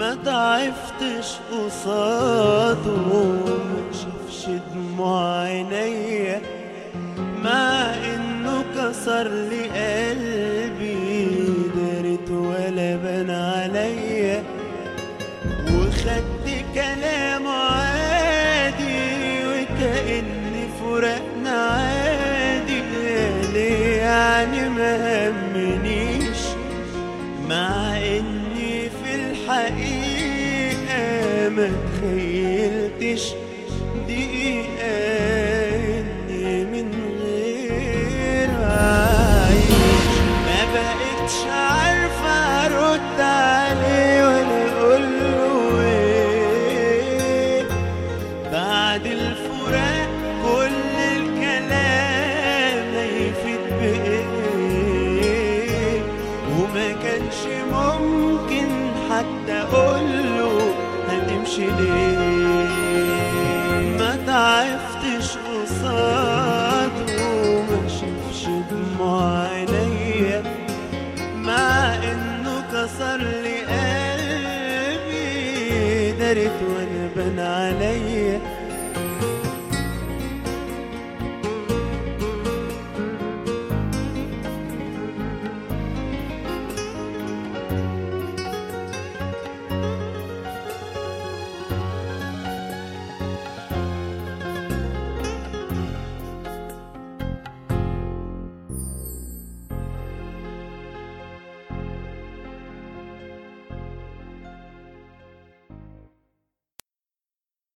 ما ضعفتش قصاده ما شافش دموع عينيا مع انه كسر لي قلبي دارت ولا بان عليا وخدت كلامه عادي وكأن فراقنا عادي ليه يعني ما همنيش مع اني في الحقيقة ما تخيلتش دقيقة اني من غير عايش ما بقتش عارفة ارد عليه ولا اقوله ايه بعد الفراق كل الكلام هيفيد بإيه وما كانش ممكن حتى أقوله هتمشي ليه ما تعفتش قصاده ما شافش دموع عينيا مع انه كسر لي قلبي دارت وانا بان عليا